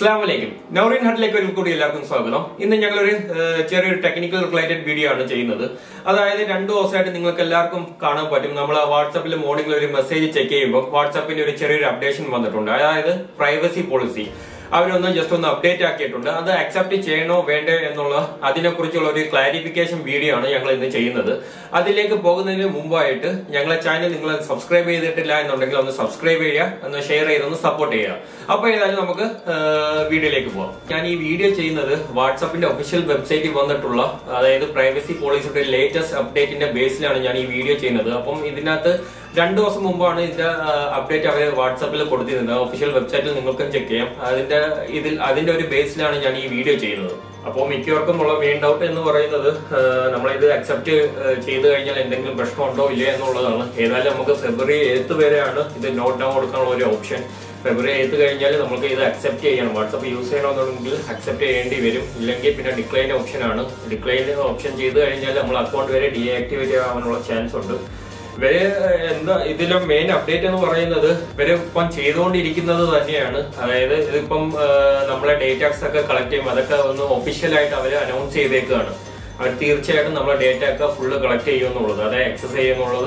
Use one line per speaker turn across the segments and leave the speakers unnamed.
അസ്ലാമലൈക്കും നൗറിൻ ഹട്ടിലേക്ക് ഒരു കൂടി എല്ലാവർക്കും സ്വാഗതം ഇന്ന് ഞങ്ങളൊരു ഏഹ്, ചെറിയൊരു ടെക്നിക്കൽ റിലേറ്റഡ് വീഡിയോ ആണ് ചെയ്യുന്നത് അതായത് രണ്ടു ദിവസമായിട്ട് നിങ്ങൾക്ക് എല്ലാവർക്കും കാണാൻ പറ്റും നമ്മൾ വാട്സാപ്പിൽ മോർണിംഗിൽ ഒരു മെസ്സേജ് ചെക്ക് ചെയ്യുമ്പോൾ വാട്സാപ്പിന്റെ ഒരു ചെറിയൊരു അപ്ഡേഷൻ വന്നിട്ടുണ്ട് അതായത് പ്രൈവസി പോളിസി അവരൊന്ന് ജസ്റ്റ് ഒന്ന് അപ്ഡേറ്റ് ആക്കിയിട്ടുണ്ട് അത് അക്സെപ്റ്റ് ചെയ്യണോ വേണ്ടേ എന്നുള്ള അതിനെക്കുറിച്ചുള്ള ഒരു ക്ലാരിഫിക്കേഷൻ വീഡിയോ ആണ് ഞങ്ങൾ ഇന്ന് ചെയ്യുന്നത് അതിലേക്ക് പോകുന്നതിന് മുമ്പായിട്ട് ഞങ്ങളെ ചാനൽ നിങ്ങൾ സബ്സ്ക്രൈബ് ചെയ്തിട്ടില്ല എന്നുണ്ടെങ്കിൽ ഒന്ന് സബ്സ്ക്രൈബ് ചെയ്യുക ഒന്ന് ഷെയർ ചെയ്ത് ഒന്ന് സപ്പോർട്ട് ചെയ്യുക അപ്പൊ ഏതായാലും നമുക്ക് വീഡിയോയിലേക്ക് പോകാം ഞാൻ ഈ വീഡിയോ ചെയ്യുന്നത് വാട്സാപ്പിന്റെ ഒഫീഷ്യൽ വെബ്സൈറ്റിൽ വന്നിട്ടുള്ള അതായത് പ്രൈവസി പോളിസിയുടെ ലേറ്റസ്റ്റ് അപ്ഡേറ്റിന്റെ ബേസിലാണ് ഞാൻ ഈ വീഡിയോ ചെയ്യുന്നത് അപ്പം ഇതിനകത്ത് രണ്ടു ദിവസം മുമ്പാണ് ഇതിന്റെ അപ്ഡേറ്റ് അവർ വാട്സാപ്പിൽ കൊടുത്തിരുന്നത് ഒഫീഷ്യൽ വെബ്സൈറ്റിൽ നിങ്ങൾക്കും ചെക്ക് ചെയ്യാം അതിന്റെ ഇതിൽ അതിന്റെ ഒരു ബേസിലാണ് ഞാൻ ഈ വീഡിയോ ചെയ്യുന്നത് അപ്പോൾ മിക്കവർക്കും ഉള്ള മെയിൻ ഡൗട്ട് എന്ന് പറയുന്നത് നമ്മളിത് അക്സെപ്റ്റ് ചെയ്ത് കഴിഞ്ഞാൽ എന്തെങ്കിലും പ്രശ്നമുണ്ടോ ഇല്ലേ എന്നുള്ളതാണ് ഏതായാലും നമുക്ക് ഫെബ്രുവരി എയ്ത്ത് വരെയാണ് ഇത് നോട്ട് ഡൗൺ കൊടുക്കാനുള്ള ഒരു ഓപ്ഷൻ ഫെബ്രുവരി എയ്ത്ത് കഴിഞ്ഞാൽ നമുക്ക് ഇത് അക്സെപ്റ്റ് ചെയ്യണം വാട്സപ്പ് യൂസ് ചെയ്യണമെന്നുണ്ടെങ്കിൽ അക്സെപ്റ്റ് ചെയ്യേണ്ടി വരും ഇല്ലെങ്കിൽ പിന്നെ ഡിക്ലൈൻ ഓപ്ഷൻ ആണ് ഡിക്ലൈൻ ഓപ്ഷൻ ചെയ്ത് കഴിഞ്ഞാൽ നമ്മൾ അക്കൗണ്ട് വരെ ഡീആക്ടിവേറ്റ് ആവാനുള്ള ചാൻസ് ഉണ്ട് ഇവര് എന്താ ഇതിലെ മെയിൻ അപ്ഡേറ്റ് എന്ന് പറയുന്നത് ഇവര് ഇപ്പം ചെയ്തുകൊണ്ടിരിക്കുന്നത് തന്നെയാണ് അതായത് ഇതിപ്പം ആ, നമ്മളെ ഡേറ്റാസ് ഒക്കെ കളക്ട് ചെയ്യും അതൊക്കെ ഒന്ന് ഒഫീഷ്യലായിട്ട് അവർ അനൗൺസ് ചെയ്തേക്കാണ് അവർ തീർച്ചയായിട്ടും നമ്മളെ ഡേറ്റ ഒക്കെ ഫുള്ള് കളക്ട് ചെയ്യുമെന്നുള്ളത് അതായത് ആക്സസ് ചെയ്യുന്നുള്ളത്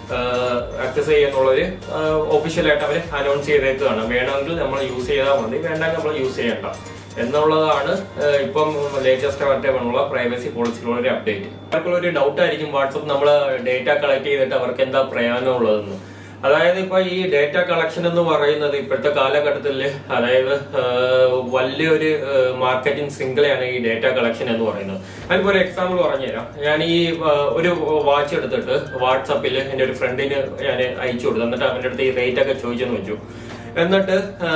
ആക്സസ് ചെയ്യുന്നുള്ളത് ഒഫീഷ്യലായിട്ട് അവർ അനൗൺസ് ചെയ്തേക്കാണ് വേണമെങ്കിൽ നമ്മൾ യൂസ് ചെയ്താൽ മതി വേണ്ടെങ്കിൽ നമ്മൾ യൂസ് ചെയ്യണ്ട എന്നുള്ളതാണ് ഏഹ്, ഇപ്പം ലേറ്റസ്റ്റ് ആയിട്ടുള്ള പ്രൈവസി പോളിസിയിലുള്ള ഒരു അപ്ഡേറ്റ് അവർക്കുള്ള ഒരു ഡൗട്ട് ആയിരിക്കും വാട്സപ്പ് നമ്മൾ ഡേറ്റ കളക്ട് ചെയ്തിട്ട് അവർക്ക് എന്താ പ്രയോജനം ഉള്ളതെന്ന് അതായത് ഇപ്പൊ ഈ ഡേറ്റ കളക്ഷൻ എന്ന് പറയുന്നത് ഇപ്പോഴത്തെ കാലഘട്ടത്തിൽ അതായത് ഏഹ്, വലിയൊരു മാർക്കറ്റിംഗ് ശൃംഖലയാണ് ഈ ഡേറ്റ കളക്ഷൻ എന്ന് പറയുന്നത് ഞാനിപ്പോ ഒരു എക്സാമ്പിൾ പറഞ്ഞുതരാം ഞാൻ ഈ ഏഹ്, ഒരു വാച്ച് എടുത്തിട്ട് വാട്സപ്പിൽ എന്റെ ഒരു ഫ്രണ്ടിന് ഞാൻ അയച്ചു കൊടുത്തു എന്നിട്ട് അവന്റെ അടുത്ത് ഈ റേറ്റ് ഒക്കെ ചോദിച്ചെന്ന് വെച്ചു എന്നിട്ട്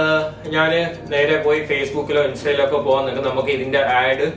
ഞാൻ നേരെ പോയി ഫേസ്ബുക്കിലോ ഇൻസ്റ്റയിലോ ഒക്കെ പോകാൻ നിൽക്കും നമുക്ക് ഇതിന്റെ ആഡ്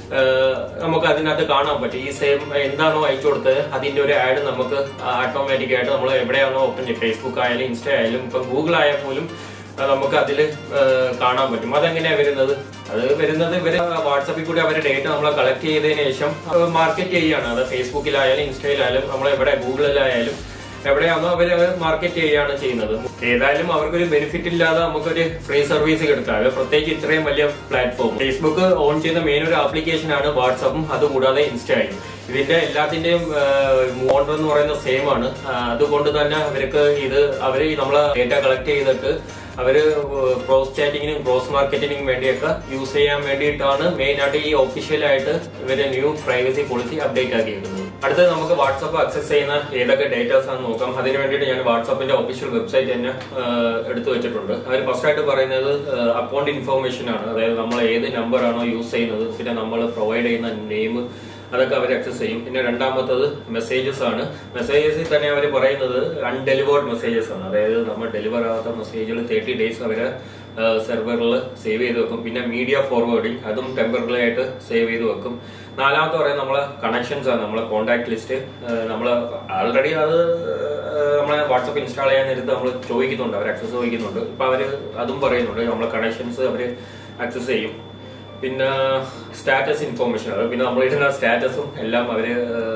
നമുക്ക് അതിനകത്ത് കാണാൻ പറ്റും ഈ സെയിം എന്താണോ അയച്ചു കൊടുത്തത് അതിന്റെ ഒരു ആഡ് നമുക്ക് ഓട്ടോമാറ്റിക് ആയിട്ട് നമ്മൾ എവിടെയാണോ ഓപ്പൺ ചെയ്യുക ഫേസ്ബുക്ക് ആയാലും ഇൻസ്റ്റ ആയാലും ഇപ്പൊ ഗൂഗിൾ ആയാൽ പോലും ആ, നമുക്ക് അതിൽ കാണാൻ പറ്റും അതെങ്ങനെയാ വരുന്നത് അത് വരുന്നത് ഇവര് വാട്സപ്പിൽ കൂടി അവരുടെ ഡേറ്റ നമ്മൾ കളക്ട് ചെയ്തതിനു ശേഷം മാർക്കറ്റ് ചെയ്യുകയാണ് അത് ഫേസ്ബുക്കിലായാലും ഇൻസ്റ്റയിലായാലും നമ്മൾ എവിടെ ഗൂഗിളിലായാലും എവിടെയാണോ അവര് മാർക്കറ്റ് ചെയ്യുകയാണ് ചെയ്യുന്നത് ഏതായാലും അവർക്കൊരു ബെനിഫിറ്റ് ഇല്ലാതെ നമുക്കൊരു ഫ്രീ സർവീസ് കിടക്കാം അത് പ്രത്യേകിച്ച് ഇത്രയും വലിയ പ്ലാറ്റ്ഫോം ഫേസ്ബുക്ക് ഓൺ ചെയ്യുന്ന മെയിൻ ഒരു ആപ്ലിക്കേഷൻ ആണ് വാട്സപ്പും അതുകൂടാതെ ഇൻസ്റ്റയും ഇതിന്റെ എല്ലാത്തിന്റെയും മോഡൽ എന്ന് പറയുന്നത് സെയിം ആണ് ആ, അതുകൊണ്ട് തന്നെ അവർക്ക് ഇത് അവര് നമ്മളെ ഡേറ്റ കളക്ട് ചെയ്തിട്ട് അവര് ക്രോസ് ചാറ്റിങ്ങിനും ക്രോസ് മാർക്കറ്റിങ്ങിനും വേണ്ടിയൊക്കെ യൂസ് ചെയ്യാൻ വേണ്ടിയിട്ടാണ് മെയിൻ ആയിട്ട് ഈ ഒഫീഷ്യലായിട്ട് ഇവര് ന്യൂ പ്രൈവസി പോളിസി അപ്ഡേറ്റ് ആക്കിയിരിക്കുന്നത് അടുത്തത് നമുക്ക് വാട്സപ്പ് ആക്സസ് ചെയ്യുന്ന ഏതൊക്കെ ഡേറ്റാസ് ആണെന്ന് നോക്കാം അതിന് വേണ്ടിയിട്ട് ഞാൻ വാട്സപ്പിന്റെ ഒഫീഷ്യൽ വെബ്സൈറ്റ് തന്നെ ആ, എടുത്തു വെച്ചിട്ടുണ്ട് അവർ ഫസ്റ്റ് ആയിട്ട് പറയുന്നത് അക്കൗണ്ട് ഇൻഫോർമേഷൻ ആണ് അതായത് നമ്മൾ ഏത് നമ്പർ ആണോ യൂസ് ചെയ്യുന്നത് പിന്നെ നമ്മൾ പ്രൊവൈഡ് ചെയ്യുന്ന നെയിം അതൊക്കെ അവർ ആക്സസ് ചെയ്യും പിന്നെ രണ്ടാമത്തത് മെസ്സേജസ് ആണ് മെസ്സേജസിൽ തന്നെ അവർ പറയുന്നത് അൺഡെലിവേർഡ് മെസ്സേജസ് ആണ് അതായത് നമ്മൾ ഡെലിവർ ആകാത്ത മെസ്സേജുകൾ തേർട്ടി ഡേയ്സ് അവര് സെർവറിൽ സേവ് ചെയ്ത് വെക്കും പിന്നെ മീഡിയ ഫോർവേഡിങ് അതും ടെമ്പററി ആയിട്ട് സേവ് ചെയ്ത് വെക്കും നാലാമത്തെ പറയുന്നത് നമ്മളെ കണക്ഷൻസ് ആണ് നമ്മളെ കോൺടാക്ട് ലിസ്റ്റ് നമ്മൾ ആൾറെഡി അത് ഏഹ്, നമ്മളെ വാട്സപ്പ് ഇൻസ്റ്റാൾ ചെയ്യാൻ നേരത്ത് നമ്മൾ ചോദിക്കുന്നുണ്ട് അവർ ആക്സസ് ചോദിക്കുന്നുണ്ട് ഇപ്പൊ അവര് അതും പറയുന്നുണ്ട് നമ്മളെ കണക്ഷൻസ് അവര് ആക്സസ് ചെയ്യും പിന്നെ സ്റ്റാറ്റസ് ഇൻഫോർമേഷൻ അത് പിന്നെ നമ്മൾ ഇടുന്ന സ്റ്റാറ്റസും എല്ലാം അവര്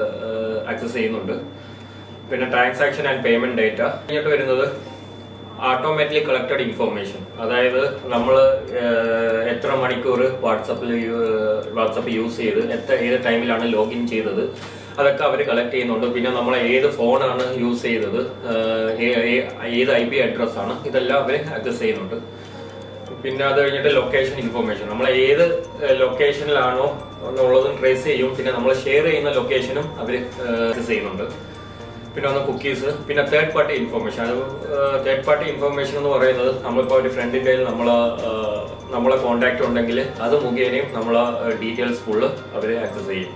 ആക്സസ് ചെയ്യുന്നുണ്ട് പിന്നെ ട്രാൻസാക്ഷൻ ആൻഡ് പേയ്മെന്റ് ഡേറ്റ കഴിഞ്ഞിട്ട് വരുന്നത് ഓട്ടോമാറ്റിക്കലി കളക്റ്റഡ് ഇൻഫോർമേഷൻ അതായത് നമ്മൾ എത്ര മണിക്കൂർ വാട്സപ്പിൽ വാട്സപ്പ് യൂസ് ചെയ്ത് എത്ര ഏത് ടൈമിലാണ് ലോഗിൻ ചെയ്തത് അതൊക്കെ അവർ കളക്ട് ചെയ്യുന്നുണ്ട് പിന്നെ നമ്മൾ ഏത് ഫോണാണ് യൂസ് ചെയ്തത് ഏഹ്, ഏ- ഏ- ഏത് ഐ പി അഡ്രസ് ആണ് ഇതെല്ലാം അവർ ആക്സസ് ചെയ്യുന്നുണ്ട് പിന്നെ അത് കഴിഞ്ഞിട്ട് ലൊക്കേഷൻ ഇൻഫർമേഷൻ നമ്മൾ ഏത് ലൊക്കേഷനിലാണോ എന്നുള്ളതും ട്രേസ് ചെയ്യും പിന്നെ നമ്മൾ ഷെയർ ചെയ്യുന്ന ലൊക്കേഷനും അവർ ആക്സസ് ചെയ്യുന്നുണ്ട് പിന്നെ ഒന്ന് കുക്കീസ് പിന്നെ തേർഡ് പാർട്ടി ഇൻഫർമേഷൻ അത് തേർഡ് പാർട്ടി ഇൻഫർമേഷൻ എന്ന് പറയുന്നത് നമ്മളിപ്പോൾ ഒരു ഫ്രണ്ടിൻ്റെ കയ്യിൽ നമ്മളെ ഏഹ്, നമ്മളെ കോണ്ടാക്ട് ഉണ്ടെങ്കിൽ അത് മുഖേനയും നമ്മളെ ഡീറ്റെയിൽസ് ഫുള്ള് അവർ ആക്സസ് ചെയ്യും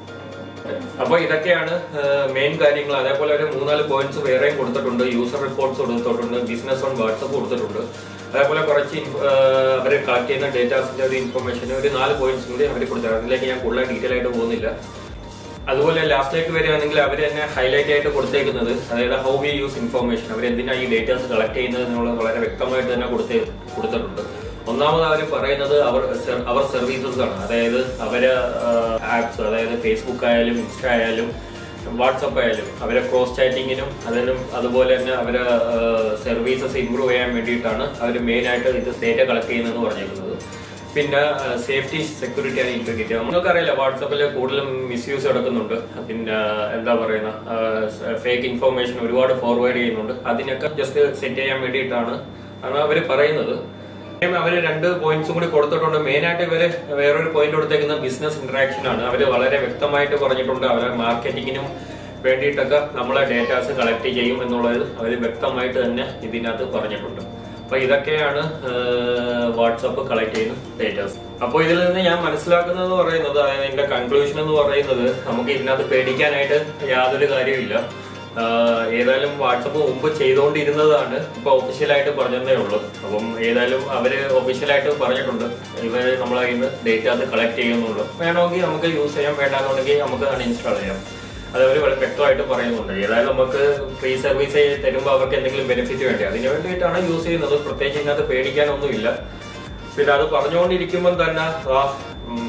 അപ്പൊ ഇതൊക്കെയാണ് മെയിൻ കാര്യങ്ങൾ അതേപോലെ ഒരു മൂന്നാല് പോയിന്റ്സ് വേറെയും കൊടുത്തിട്ടുണ്ട് യൂസർ റിപ്പോർട്ട്സ് കൊടുത്തിട്ടുണ്ട് ബിസിനസ് ഓൺ വാട്സപ്പ് കൊടുത്തിട്ടുണ്ട് അതേപോലെ കുറച്ച് അവർ കളക്ട് ചെയ്യുന്ന ഡേറ്റാസിന്റെ ഒരു ഇൻഫർമേഷൻ ഒരു നാല് പോയിന്റ്സ് കൂടി അവർ കൊടുത്തിട്ടുണ്ട് അതിലേക്ക് ഞാൻ കൂടുതൽ ഡീറ്റെയിൽ ആയിട്ട് പോകുന്നില്ല അതുപോലെ ലാസ്റ്റിലേക്ക് വരികയാണെങ്കിൽ അവർ തന്നെ ഹൈലൈറ്റ് ആയിട്ട് കൊടുത്തേക്കുന്നത് അതായത് ഹൗ വി യൂസ് ഇൻഫർമേഷൻ അവർ എന്തിനാ ഈ ഡേറ്റാസ് കളക്ട് ചെയ്യുന്നത് എന്നുള്ളത് വളരെ വ്യക്തമായിട്ട് തന്നെ കൊടുത്ത് കൊടുത്തിട്ടുണ്ട് ഒന്നാമത് അവർ പറയുന്നത് അവർ സെ- അവർ സർവീസസ് ആണ് അതായത് അവര് ആപ്സ് അതായത് ഫേസ്ബുക്ക് ആയാലും ഇൻസ്റ്റ ആയാലും വാട്സപ്പ് ആയാലും അവരെ ക്രോസ് ചാറ്റിങ്ങിനും അതിനും അതുപോലെ തന്നെ അവരെ സർവീസസ് ഇമ്പ്രൂവ് ചെയ്യാൻ വേണ്ടിയിട്ടാണ് അവർ മെയിൻ ആയിട്ട് ഇത് ഡേറ്റ കളക്ട് ചെയ്യുന്നതെന്ന് പറഞ്ഞിരിക്കുന്നത് പിന്നെ സേഫ്റ്റി സെക്യൂരിറ്റി ആണ് ഇന്റർഗ്രേറ്റ് നമുക്ക് അറിയില്ല വാട്സപ്പിൽ കൂടുതലും മിസ്യൂസ് നടക്കുന്നുണ്ട് പിന്നെ എന്താ പറയുന്ന ഫേക്ക് ഇൻഫർമേഷൻ ഒരുപാട് ഫോർവേഡ് ചെയ്യുന്നുണ്ട് അതിനൊക്കെ ജസ്റ്റ് സെറ്റ് ചെയ്യാൻ വേണ്ടിയിട്ടാണ് ആണ് അവർ പറയുന്നത് അവര് രണ്ട് പോയിന്റ്സും കൂടി കൊടുത്തിട്ടുണ്ട് മെയിൻ ആയിട്ട് ഇവര് വേറൊരു പോയിന്റ് കൊടുത്തേക്കുന്ന ബിസിനസ് ഇന്ററാക്ഷൻ ആണ് അവര് വളരെ വ്യക്തമായിട്ട് പറഞ്ഞിട്ടുണ്ട് അവരെ മാർക്കറ്റിങ്ങിനും വേണ്ടിയിട്ടൊക്കെ നമ്മളെ ഡേറ്റാസ് കളക്ട് ചെയ്യും എന്നുള്ളത് അവർ വ്യക്തമായിട്ട് തന്നെ ഇതിനകത്ത് പറഞ്ഞിട്ടുണ്ട് അപ്പൊ ഇതൊക്കെയാണ് വാട്സപ്പ് കളക്ട് ചെയ്യുന്ന ഡേറ്റാസ് അപ്പോൾ ഇതിൽ നിന്ന് ഞാൻ മനസ്സിലാക്കുന്നത് പറയുന്നത് അതായത് എന്റെ കൺക്ലൂഷൻ എന്ന് പറയുന്നത് നമുക്ക് ഇതിനകത്ത് പേടിക്കാനായിട്ട് യാതൊരു കാര്യമില്ല ആഹ് ഏതായാലും വാട്സപ്പ് മുമ്പ് ചെയ്തുകൊണ്ടിരുന്നതാണ് ഇപ്പൊ ഒഫീഷ്യലായിട്ട് പറഞ്ഞതേ ഉള്ളൂ അപ്പം ഏതായാലും അവര് ഒഫീഷ്യലായിട്ട് പറഞ്ഞിട്ടുണ്ട് ഇവര് നമ്മളെ കയ്യിൽ നിന്ന് ഡേറ്റാസ് കളക്ട് ചെയ്യുന്നുള്ളൂ വേണമെങ്കിൽ നമുക്ക് യൂസ് ചെയ്യാൻ വേണ്ടാന്നുണ്ടെങ്കിൽ നമുക്ക് അൺഇൻസ്റ്റാൾ ചെയ്യാം അത് അവർ വളരെ വ്യക്തമായിട്ട് പറയുന്നുണ്ട് ഏതായാലും നമുക്ക് ഫ്രീ സർവീസ് തരുമ്പോൾ അവർക്ക് എന്തെങ്കിലും ബെനിഫിറ്റ് വേണ്ടി അതിന് വേണ്ടിയിട്ടാണ് യൂസ് ചെയ്യുന്നത് പ്രത്യേകിച്ച് ഇതിനകത്ത് പേടിക്കാനൊന്നുമില്ല പിന്നെ അത് പറഞ്ഞുകൊണ്ടിരിക്കുമ്പോൾ തന്നെ ആ ഉം,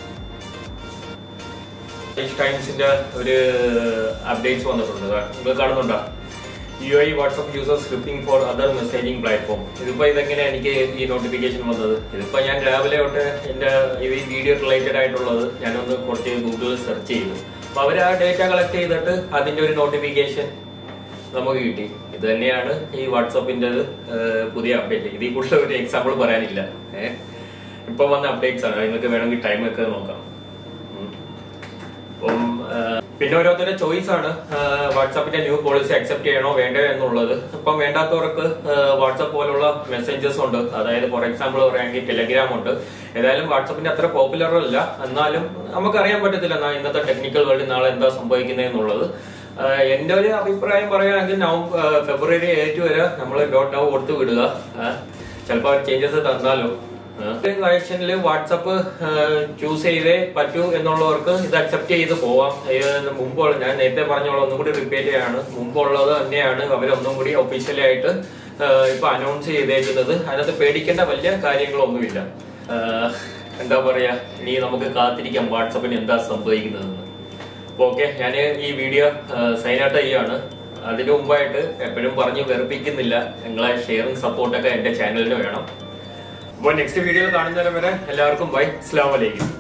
ടൈംസിന്റെ ഒരു അപ്ഡേറ്റ്സ് വന്നിട്ടുണ്ട് ദാ നിങ്ങൾ കാണുന്നുണ്ടോ you I WhatsApp users looking for other messaging platform ഇതിപ്പോ ഇതെങ്ങനെ എനിക്ക് ഈ നോട്ടിഫിക്കേഷൻ വന്നത് ഇതിപ്പോ ഞാൻ രാവിലെ തൊട്ട് എന്റെ ഈ വീഡിയോ റിലേറ്റഡ് ആയിട്ടുള്ളത് ഞാനൊന്ന് കുറച്ച് ഗൂഗിളിൽ സെർച്ച് ചെയ്തു അപ്പൊ അവർ ആ ഡേറ്റ കളക്ട് ചെയ്തിട്ട് അതിന്റെ ഒരു നോട്ടിഫിക്കേഷൻ നമുക്ക് കിട്ടി ഇത് തന്നെയാണ് ഈ വാട്സാപ്പിന്റെ പുതിയ അപ്ഡേറ്റ് ഇതിൽ കൂടുതൽ ഒരു എക്സാമ്പിൾ പറയാനില്ല ഏഹ് ഇപ്പൊ വന്ന അപ്ഡേറ്റ്സ് ആണ് നിങ്ങൾക്ക് വേണമെങ്കിൽ ടൈം ഒക്കെ നോക്കാം ഉം. അപ്പം ആ, പിന്നെ ഓരോരുത്തരുടെ ചോയ്സ് ആണ് വാട്സാപ്പിന്റെ ന്യൂ പോളിസി അക്സെപ്റ്റ് ചെയ്യണോ വേണ്ടോ എന്നുള്ളത് ഇപ്പം വേണ്ടാത്തവർക്ക് വാട്സാപ്പ് പോലുള്ള മെസ്സേജസ് ഉണ്ട് അതായത് ഫോർ എക്സാമ്പിൾ പറയുകയാണെങ്കിൽ ടെലഗ്രാം ഉണ്ട് ഏതായാലും വാട്സാപ്പിന്റെ അത്ര പോപ്പുലർ അല്ല എന്നാലും നമുക്കറിയാൻ പറ്റത്തില്ല നാ- ഇന്നത്തെ ടെക്നിക്കൽ വേൾഡിൽ നാളെ എന്താ സംഭവിക്കുന്നത് എന്നുള്ളത് ആ, എന്റെ ഒരു അഭിപ്രായം പറയുകയാണെങ്കിൽ നവംബർ ഫെബ്രുവരി എയ്റ്റ് വരെ നമ്മൾ ഡോട്ട് നൗ കൊടുത്തു വിടുക ചിലപ്പോൾ അവർ ചേഞ്ചസ് തന്നാലോ കണക്ഷനിൽ വാട്സപ്പ് ചൂസ് ചെയ്തേ പറ്റൂ എന്നുള്ളവർക്ക് ഇത് അക്സെപ്റ്റ് ചെയ്ത് പോവാം ഇത് മുമ്പുള്ള ഞാൻ നേരത്തെ പറഞ്ഞോളൂ ഒന്നും കൂടി റിപ്പീറ്റ് ചെയ്യാണ് മുമ്പുള്ളത് തന്നെയാണ് അവരൊന്നും കൂടി ഒഫീഷ്യലി ആയിട്ട് ആഹ് ഇപ്പൊ അനൗൺസ് ചെയ്തേക്കുന്നത് അതിനകത്ത് പേടിക്കേണ്ട വലിയ കാര്യങ്ങളൊന്നുമില്ല ആഹ് എന്താ പറയാ ഇനി നമുക്ക് കാത്തിരിക്കാം വാട്സപ്പിന് എന്താ സംഭവിക്കുന്നതെന്ന് ഓക്കെ ഞാൻ ഈ വീഡിയോ സൈൻ ഔട്ട് ചെയ്യാണ് അതിനു മുമ്പായിട്ട് എപ്പോഴും പറഞ്ഞ് വെറുപ്പിക്കുന്നില്ല നിങ്ങളെ ഷെയറും സപ്പോർട്ടൊക്കെ എന്റെ ചാനലിന് വേണം അപ്പോൾ നെക്സ്റ്റ് വീഡിയോയിൽ കാണുന്നവരെ വരെ എല്ലാവർക്കും ബൈ അസ്സാം വലൈക്കും